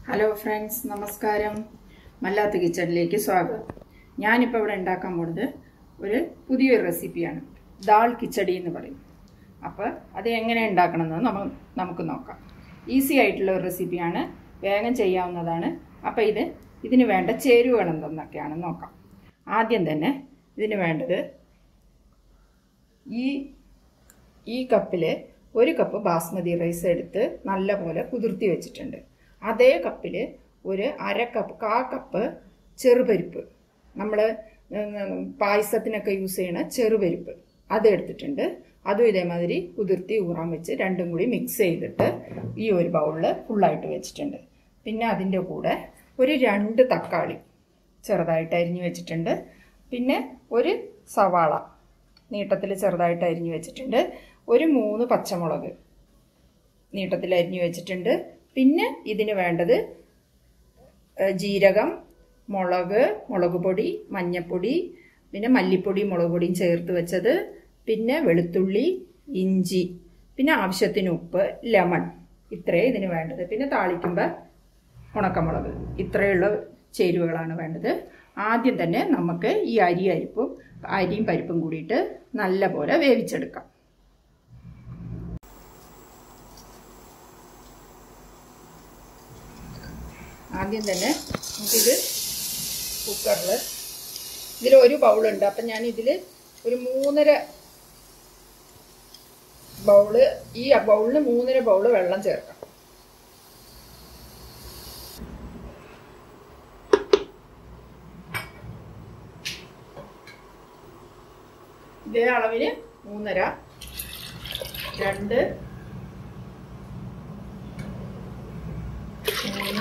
Hello friends നമസ്കാരം മല്ലാത്ത കിച്ചണിലേക്ക് സ്വാഗതം ഞാനിപ്പോൾ ഇവിടെ ഉണ്ടാക്കാൻ പോകുന്നത് ഒരു പുതിയൊരു റെസിപ്പിയാണ് ദാൾ കിച്ചടി എന്ന് പറയും അപ്പോൾ അത് എങ്ങനെ ഉണ്ടാക്കണമെന്ന് നമ്മ നമുക്ക് നോക്കാം ഈസി ആയിട്ടുള്ള ഒരു റെസിപ്പിയാണ് വേഗം ചെയ്യാവുന്നതാണ് അപ്പോൾ ഇത് ഇതിന് വേണ്ട ചേരുവകൾ എന്തെന്നൊക്കെയാണ് നോക്കാം ആദ്യം തന്നെ ഇതിന് വേണ്ടത് ഈ ഈ കപ്പിൽ ഒരു കപ്പ് ബാസ്മതി റൈസ് എടുത്ത് നല്ലപോലെ കുതിർത്തി വെച്ചിട്ടുണ്ട് അതേ കപ്പിൽ ഒരു അര കപ്പ് കാ കപ്പ് ചെറുപരിപ്പ് നമ്മൾ പായസത്തിനൊക്കെ യൂസ് ചെയ്യണ ചെറുപരിപ്പ് അത് എടുത്തിട്ടുണ്ട് അതും ഇതേമാതിരി കുതിർത്തി ഊറാൻ വെച്ച് രണ്ടും കൂടി മിക്സ് ചെയ്തിട്ട് ഈ ഒരു ബൗളിൽ ഫുള്ളായിട്ട് വെച്ചിട്ടുണ്ട് പിന്നെ അതിൻ്റെ കൂടെ ഒരു രണ്ട് തക്കാളി ചെറുതായിട്ട് അരിഞ്ഞു വെച്ചിട്ടുണ്ട് പിന്നെ ഒരു സവാള നീട്ടത്തിൽ ചെറുതായിട്ട് അരിഞ്ഞു വെച്ചിട്ടുണ്ട് ഒരു മൂന്ന് പച്ചമുളക് നീട്ടത്തിൽ അരിഞ്ഞു വെച്ചിട്ടുണ്ട് പിന്നെ ഇതിന് വേണ്ടത് ജീരകം മുളക് മുളക് പൊടി മഞ്ഞൾപ്പൊടി പിന്നെ മല്ലിപ്പൊടി മുളക് പൊടിയും ചേർത്ത് വെച്ചത് പിന്നെ വെളുത്തുള്ളി ഇഞ്ചി പിന്നെ ആവശ്യത്തിന് ഉപ്പ് ലെമൺ ഇത്രയേ ഇതിന് വേണ്ടത് പിന്നെ താളിക്കുമ്പോൾ ഉണക്കമുളക് ഇത്രയുള്ള ചേരുവകളാണ് വേണ്ടത് ആദ്യം തന്നെ നമുക്ക് ഈ അരി അരിപ്പും അരിയും പരിപ്പും കൂടിയിട്ട് നല്ലപോലെ വേവിച്ചെടുക്കാം ആദ്യം തന്നെ നമുക്കിത് കുക്കറിൽ ഇതിൽ ഒരു ബൗളുണ്ട് അപ്പം ഞാൻ ഇതിൽ ഒരു മൂന്നര ബൗള് ഈ ബൗളിന് മൂന്നര ബൗള് വെള്ളം ചേർക്കാം ഇതേ അളവിന് മൂന്നര രണ്ട് മൂന്ന്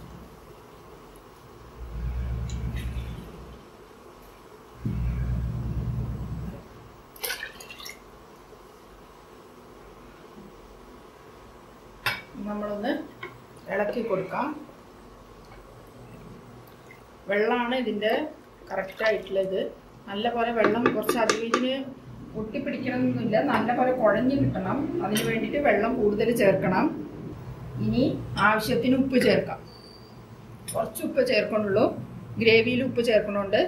നമ്മളൊന്ന് ഇളക്കി കൊടുക്കാം വെള്ളമാണ് ഇതിൻ്റെ കറക്റ്റായിട്ടുള്ളത് നല്ല പോലെ വെള്ളം കുറച്ച് അധികം ഇതിന് ഒട്ടിപ്പിടിക്കണമെന്നില്ല നല്ല പോലെ കുഴഞ്ഞു കിട്ടണം അതിന് വേണ്ടിയിട്ട് വെള്ളം കൂടുതൽ ചേർക്കണം ഇനി ആവശ്യത്തിന് ഉപ്പ് ചേർക്കാം കുറച്ച് ഉപ്പ് ചേർക്കണുള്ളൂ ഗ്രേവിയിൽ ഉപ്പ് ചേർക്കണുണ്ട്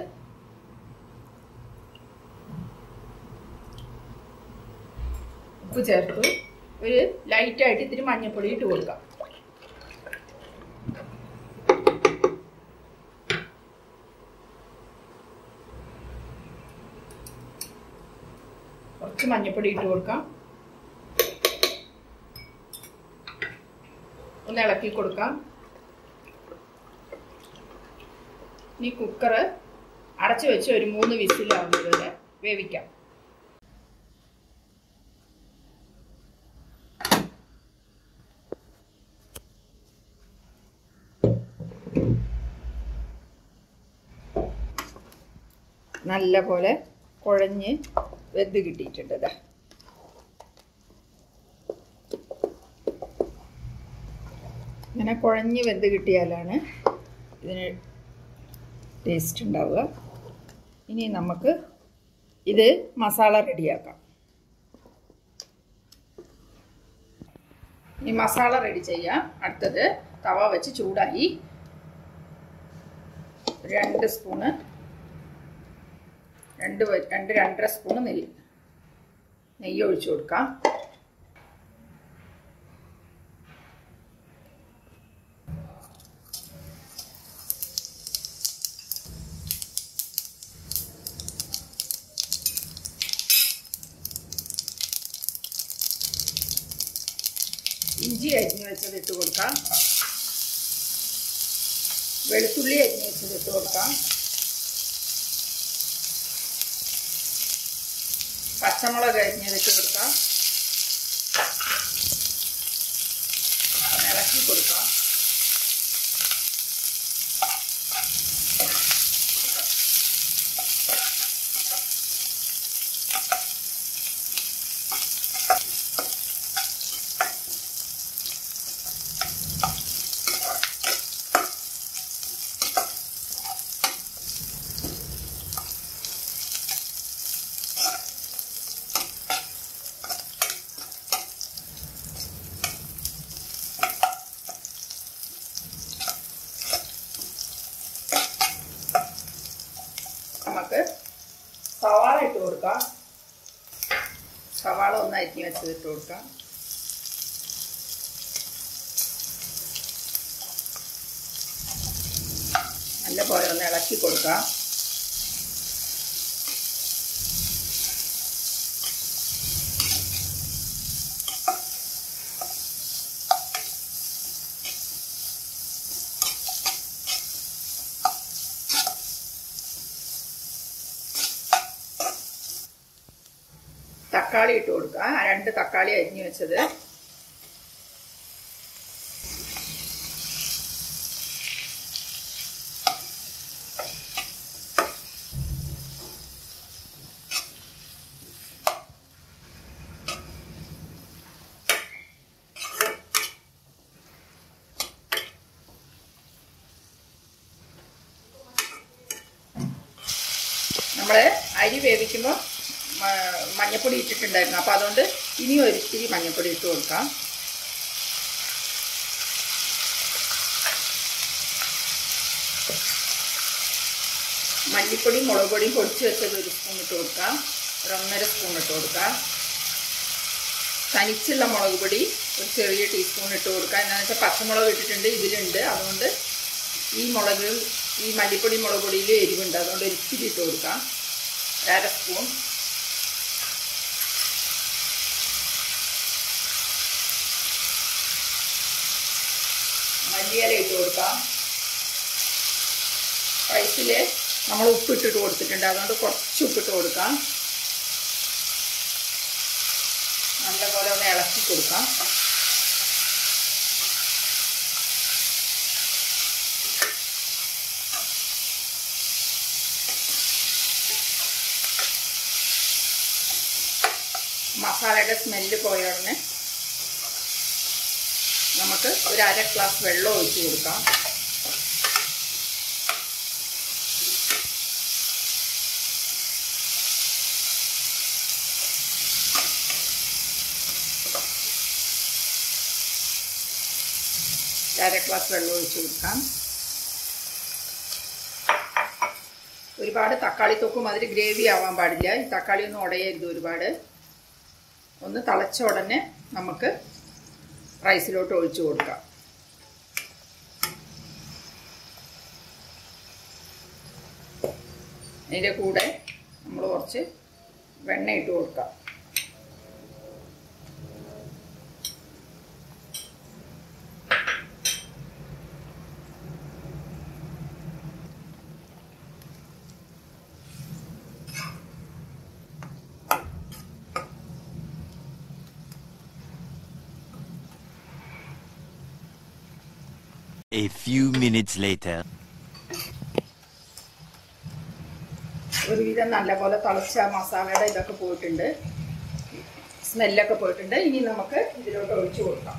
ഉപ്പ് ചേർത്തു ഒരു ലൈറ്റായിട്ട് ഇത്തിരി മഞ്ഞൾപ്പൊടി ഇട്ട് കൊടുക്കാം കുറച്ച് മഞ്ഞൾപ്പൊടി ഇട്ട് കൊടുക്കാം ഒന്ന് ഇളക്കി കൊടുക്കാം ഇനി കുക്കറ് അടച്ചു വെച്ച് ഒരു മൂന്ന് വിസിലാവുന്നത് വരെ വേവിക്കാം നല്ല പോലെ കുഴഞ്ഞ് വെന്ത് കിട്ടിയിട്ടുണ്ട് ഇതാ ഇങ്ങനെ കുഴഞ്ഞ് വെന്ത് കിട്ടിയാലാണ് ഇതിന് ടേസ്റ്റ് ഉണ്ടാവുക ഇനി നമുക്ക് ഇത് മസാല റെഡിയാക്കാം ഈ മസാല റെഡി ചെയ്യാം അടുത്തത് തവ വെച്ച് ചൂടായി രണ്ട് സ്പൂണ് രണ്ട് രണ്ട് രണ്ടര സ്പൂണ് നെയ്യ് നെയ്യ് ഒഴിച്ചു കൊടുക്കാം ഇഞ്ചി അരിഞ്ഞ് വെച്ചത് ഇട്ട് കൊടുക്കാം വെളുത്തുള്ളി അരിഞ്ഞ് വെച്ചത് ഇട്ട് കൊടുക്കാം പച്ചമുളക് അരിഞ്ഞത് ഇട്ട് കൊടുക്കാം ഇളക്കി കൊടുക്കാം നമുക്ക് സവാള ഇട്ട് കൊടുക്കാം സവാള ഒന്ന് അരിഞ്ഞ് വെച്ചത് ഇട്ട് കൊടുക്കാം നല്ല പോലെ ഒന്ന് ഇളക്കി കൊടുക്കാം തക്കാളി ഇട്ട് കൊടുക്കുക രണ്ട് തക്കാളി അരിഞ്ഞു വെച്ചത് നമ്മൾ അരി വേവിക്കുമ്പോൾ മഞ്ഞപ്പൊടി ഇട്ടിട്ടുണ്ടായിരുന്നു അപ്പോൾ അതുകൊണ്ട് ഇനി ഒരിത്തിരി മഞ്ഞപ്പൊടി ഇട്ട് കൊടുക്കാം മല്ലിപ്പൊടി മുളക് പൊടിയും പൊടിച്ച് വെച്ചത് ഒരു സ്പൂൺ ഇട്ട് കൊടുക്കാം ഒരു ഒന്നര സ്പൂൺ ഇട്ട് കൊടുക്കാം തനിച്ചുള്ള മുളക് പൊടി ഒരു ചെറിയ ടീസ്പൂൺ ഇട്ട് കൊടുക്കുക എന്താണെന്ന് വെച്ചാൽ പച്ചമുളക് ഇട്ടിട്ടുണ്ട് ഇതിലുണ്ട് അതുകൊണ്ട് ഈ മുളക് ഈ മല്ലിപ്പൊടി മുളക് പൊടിയിൽ എരിവുണ്ട് അതുകൊണ്ട് ഒരിച്ചിരി ഇട്ട് കൊടുക്കാം അര സ്പൂൺ മല്ലിയില ഇട്ട് കൊടുക്കാം റൈസിൽ നമ്മൾ ഉപ്പിട്ടിട്ട് കൊടുത്തിട്ടുണ്ട് അതുകൊണ്ട് കുറച്ച് ഉപ്പിട്ട് കൊടുക്കാം നല്ലപോലെ ഒന്ന് ഇളക്കി കൊടുക്കാം മസാലയുടെ സ്മെല്ല് പോയ ഉടനെ നമുക്ക് ഒരു അര ഗ്ലാസ് വെള്ളം ഒഴിച്ച് കൊടുക്കാം അര ഗ്ലാസ് വെള്ളം ഒഴിച്ച് കൊടുക്കാം ഒരുപാട് തക്കാളി തൊക്കും അതിൽ ഗ്രേവി ആവാൻ പാടില്ല ഈ തക്കാളി ഒന്നും ഉടയരുത് ഒരുപാട് ഒന്ന് തിളച്ച ഉടനെ നമുക്ക് റൈസിലോട്ട് ഒഴിച്ചു കൊടുക്കാം അതിൻ്റെ കൂടെ നമ്മൾ കുറച്ച് വെണ്ണ ഇട്ട് കൊടുക്കാം A few minutes later. ഒരുവിധം നല്ലപോലെ തിളച്ച മസാലയുടെ ഇതൊക്കെ പോയിട്ടുണ്ട് സ്മെല്ലൊക്കെ പോയിട്ടുണ്ട് ഇനി നമുക്ക് ഇതിലോട്ട് ഒഴിച്ചു കൊടുക്കാം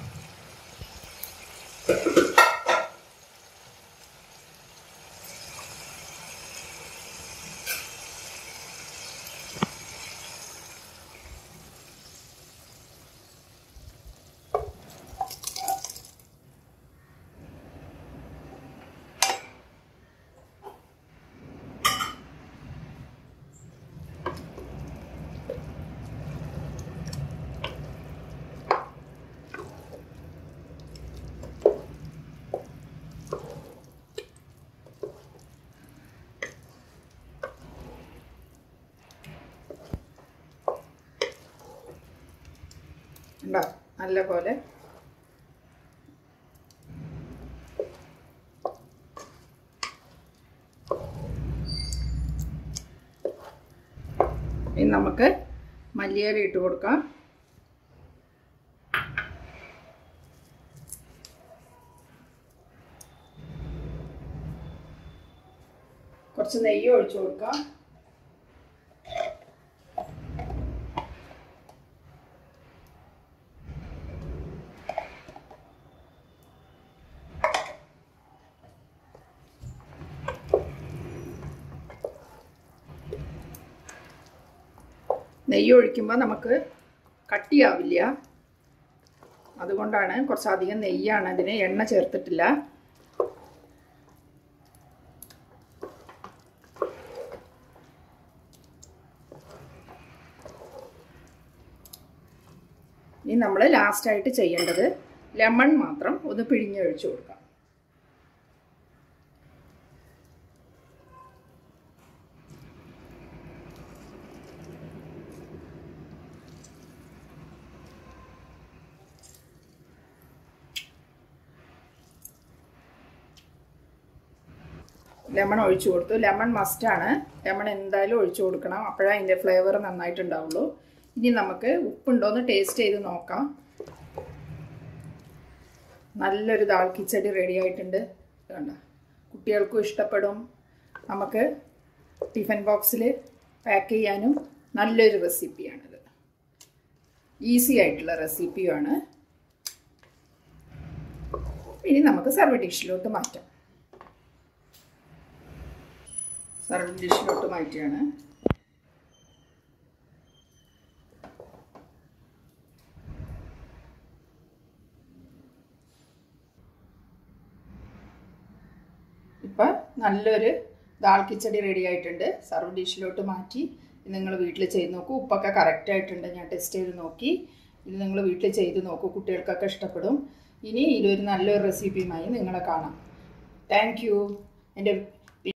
ഉണ്ടോ നല്ല പോലെ ഇനി നമുക്ക് മല്ലിയില ഇട്ട് കൊടുക്കാം കുറച്ച് നെയ്യ് ഒഴിച്ചു കൊടുക്കാം നെയ്യ് ഒഴിക്കുമ്പോൾ നമുക്ക് കട്ടിയാവില്ല അതുകൊണ്ടാണ് കുറച്ചധികം നെയ്യാണ് അതിന് എണ്ണ ചേർത്തിട്ടില്ല ഇനി നമ്മൾ ലാസ്റ്റായിട്ട് ചെയ്യേണ്ടത് ലെമൺ മാത്രം ഒന്ന് പിഴിഞ്ഞൊഴിച്ചു കൊടുക്കാം ലെമൺ ഒഴിച്ചു കൊടുത്തു ലെമൺ മസ്റ്റാണ് ലെമൺ എന്തായാലും ഒഴിച്ചു കൊടുക്കണം അപ്പോഴേ അതിൻ്റെ ഫ്ലേവർ നന്നായിട്ടുണ്ടാവുള്ളൂ ഇനി നമുക്ക് ഉപ്പുണ്ടോയെന്ന് ടേസ്റ്റ് ചെയ്ത് നോക്കാം നല്ലൊരു ദാൾ കിച്ചടി റെഡി ആയിട്ടുണ്ട് കണ്ട കുട്ടികൾക്കും ഇഷ്ടപ്പെടും നമുക്ക് ടിഫിൻ ബോക്സിൽ പാക്ക് ചെയ്യാനും നല്ലൊരു റെസിപ്പിയാണിത് ഈസി ആയിട്ടുള്ള റെസിപ്പിയുമാണ് ഇനി നമുക്ക് സർവ ഡിഷിലോട്ട് മാറ്റാം സർവിങ് ഡിഷിലോട്ട് മാറ്റിയാണ് ഇപ്പം നല്ലൊരു ദാൾ കിച്ചടി റെഡി ആയിട്ടുണ്ട് സർവ് ഡിഷിലോട്ട് മാറ്റി ഇത് നിങ്ങൾ വീട്ടിൽ ചെയ്ത് നോക്കൂ ഉപ്പൊക്കെ കറക്റ്റ് ആയിട്ടുണ്ട് ഞാൻ ടെസ്റ്റ് ചെയ്ത് നോക്കി ഇത് നിങ്ങൾ വീട്ടിൽ ചെയ്ത് നോക്കൂ കുട്ടികൾക്കൊക്കെ ഇഷ്ടപ്പെടും ഇനി ഇതൊരു നല്ലൊരു റെസിപ്പിയുമായി നിങ്ങളെ കാണാം താങ്ക് യു എൻ്റെ